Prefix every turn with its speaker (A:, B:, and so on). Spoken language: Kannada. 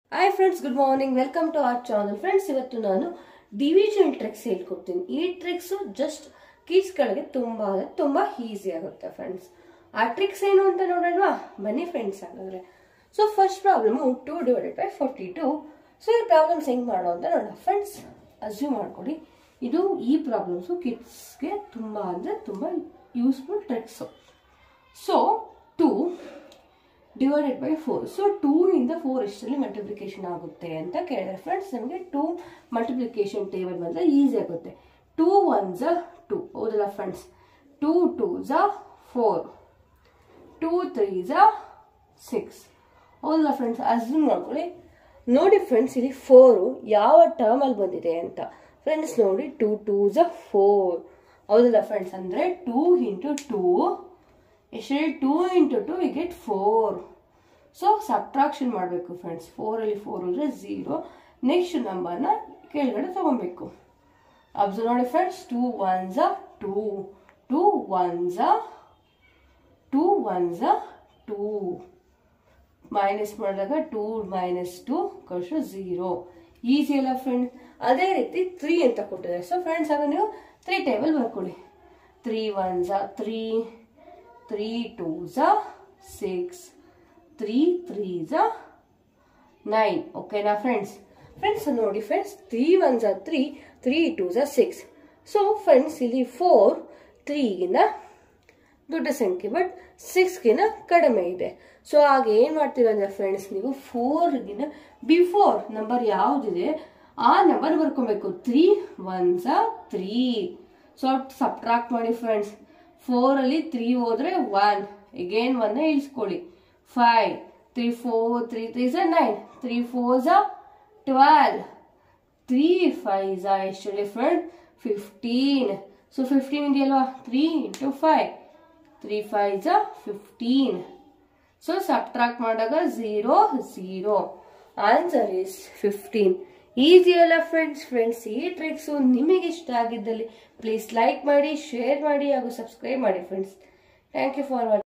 A: hi friends good morning welcome to our channel friends ಇವತ್ತು ನಾನು ಡಿವಿಷನ್ ಟ್ರಿಕ್ಸ್ ಹೇಳ್ಕೊಡ್ತೀನಿ ಈ ಟ್ರಿಕ್ಸು ಜಸ್ಟ್ ಕೀಸ್ಗಳಿಗೆ ತುಂಬ ಅಂದರೆ ತುಂಬ ಈಸಿ ಆಗುತ್ತೆ ಫ್ರೆಂಡ್ಸ್ ಆ ಟ್ರಿಕ್ಸ್ ಏನು ಅಂತ ನೋಡೋಣವಾ ಬನ್ನಿ ಫ್ರೆಂಡ್ಸ್ ಹಾಗಾದ್ರೆ so first problem two divided by forty two so ಈ ಪ್ರಾಬ್ಲಮ್ಸ್ ಹೆಂಗೆ ಮಾಡೋ ಅಂತ ನೋಡೋಣ ಫ್ರೆಂಡ್ಸ್ ಅಸ್ಯೂಮ್ ಮಾಡ್ಕೊಡಿ ಇದು ಈ ಪ್ರಾಬ್ಲಮ್ಸು ಕಿಡ್ಸ್ಗೆ ತುಂಬ ಅಂದರೆ ತುಂಬ useful tricks so two divided by four so two ಇಂದ ಫೋರ್ ಎಷ್ಟರಲ್ಲಿ ಮಲ್ಟಿಪ್ಲಿಕೇಶನ್ ಆಗುತ್ತೆ ಅಂತ ಕೇಳಿದ್ರೆ ಫ್ರೆಂಡ್ಸ್ ನಮಗೆ ಟೂ ಮಲ್ಟಿಪ್ಲಿಕೇಶನ್ ಟೇಬಲ್ ಬಂದರೆ ಈಸಿ ಆಗುತ್ತೆ ಟೂ ಒನ್ ಝ ಟೂ ಹೌದಲ್ಲ ಫ್ರೆಂಡ್ಸ್ ಟೂ ಟೂ ಝ ಫೋರ್ ಟೂ ತ್ರೀ ಝ ಸಿಕ್ಸ್ ಹೌದಲ್ಲ ಫ್ರೆಂಡ್ಸ್ ಅಸ್ಯೂಮ್ ಮಾಡ್ಕೊಳ್ಳಿ ನೋಡಿ ಫ್ರೆಂಡ್ಸ್ ಇಲ್ಲಿ ಫೋರು ಯಾವ ಟರ್ಮಲ್ಲಿ ಬಂದಿದೆ ಅಂತ ಫ್ರೆಂಡ್ಸ್ ನೋಡಿ ಟೂ ಟೂ ಝ ಫೋರ್ ಹೌದಲ್ಲ ಫ್ರೆಂಡ್ಸ್ ಅಂದರೆ ಟೂ ಇಂಟು ಟೂ ಎಷ್ಟಿದೆ two into two we get four so subtraction ಮಾಡಬೇಕು ಫ್ರೆಂಡ್ಸ್ ಫೋರಲ್ಲಿ ಫೋರ್ ಅಂದರೆ ಝೀರೋ ನೆಕ್ಸ್ಟ್ ನಂಬರ್ನ ಕೆಳಗಡೆ ತೊಗೊಬೇಕು ಅಬ್ಸರ್ವ್ ನೋಡಿ ಫ್ರೆಂಡ್ಸ್ ಟೂ ಒನ್ ಝ ಟೂ ಟೂ ಒನ್ ಝ ಟೂ ಒನ್ ಝ ಟೂ ಮೈನಸ್ ಮಾಡಿದಾಗ ಟೂ ಮೈನಸ್ ಟು ಕಷ್ಟು ಝೀರೋ ಈಸಿ ಅಲ್ಲ ಫ್ರೆಂಡ್ ಅದೇ ರೀತಿ ತ್ರೀ ಅಂತ ಕೊಟ್ಟಿದ್ದಾರೆ ಸೊ ಫ್ರೆಂಡ್ಸ್ ಆಗ ನೀವು ತ್ರೀ ಟೇಬಲ್ ಬರ್ಕೊಳ್ಳಿ ತ್ರೀ ಒನ್ ಝ ತ್ರೀ ತ್ರೀ ಟೂ ಝ ಸಿಕ್ಸ್ ತ್ರೀ ತ್ರೀ ಝ ನೈನ್ ಓಕೆನಾ ಫ್ರೆಂಡ್ಸ್ ಫ್ರೆಂಡ್ಸ್ ನೋಡಿ ಫ್ರೆಂಡ್ಸ್ ತ್ರೀ ಒನ್ ಝ ತ್ರೀ ತ್ರೀ ಟೂ ಝ ಸಿಕ್ಸ್ ಸೊ ಫ್ರೆಂಡ್ಸ್ ಇಲ್ಲಿ ಫೋರ್ ತ್ರೀಗಿನ ದೊಡ್ಡ ಸಂಖ್ಯೆ ಬಟ್ ಸಿಕ್ಸ್ಗಿನ ಕಡಿಮೆ ಇದೆ ಸೊ ಆಗ ಏನು ಮಾಡ್ತೀರಾ ಅಂದರೆ ಫ್ರೆಂಡ್ಸ್ ನೀವು ಫೋರ್ಗಿನ ಬಿಫೋರ್ ನಂಬರ್ ಯಾವುದಿದೆ ಆ ನಂಬರ್ ಬರ್ಕೊಬೇಕು ತ್ರೀ ಒನ್ ಝ ತ್ರೀ ಸೊ ಸಬ್ಟ್ರಾಕ್ಟ್ ಮಾಡಿ ಫ್ರೆಂಡ್ಸ್ ಫೋರಲ್ಲಿ ತ್ರೀ ಹೋದ್ರೆ ಒನ್ ಅಗೇನ್ ಒನ್ನ ಇಳಿಸ್ಕೊಳ್ಳಿ five three four three three ಝ ನೈನ್ ತ್ರೀ ಫೋರ್ ಝ ಟ್ವೆಲ್ ತ್ರೀ ಫೈವ್ ಝ ಎಷ್ಟು ಫ್ರೆಂಡ್ ಫಿಫ್ಟೀನ್ ಸೊ ಫಿಫ್ಟೀನ್ ಇದೆಯಲ್ವಾ three into five three five ಝ ಫಿಫ್ಟೀನ್ ಸೊ ಸಬ್ಟ್ರಾಕ್ಟ್ ಮಾಡಿದಾಗ zero zero answer is fifteen easy ಅಲ್ಲ ಫ್ರೆಂಡ್ಸ್ ಫ್ರೆಂಡ್ಸ್ ಈ ಟ್ರಿಕ್ಸು ನಿಮಗೆ ಇಷ್ಟ ಆಗಿದ್ದಲ್ಲಿ ಪ್ಲೀಸ್ ಲೈಕ್ ಮಾಡಿ ಶೇರ್ ಮಾಡಿ ಹಾಗೂ ಸಬ್ಸ್ಕ್ರೈಬ್ ಮಾಡಿ friends thank you for watching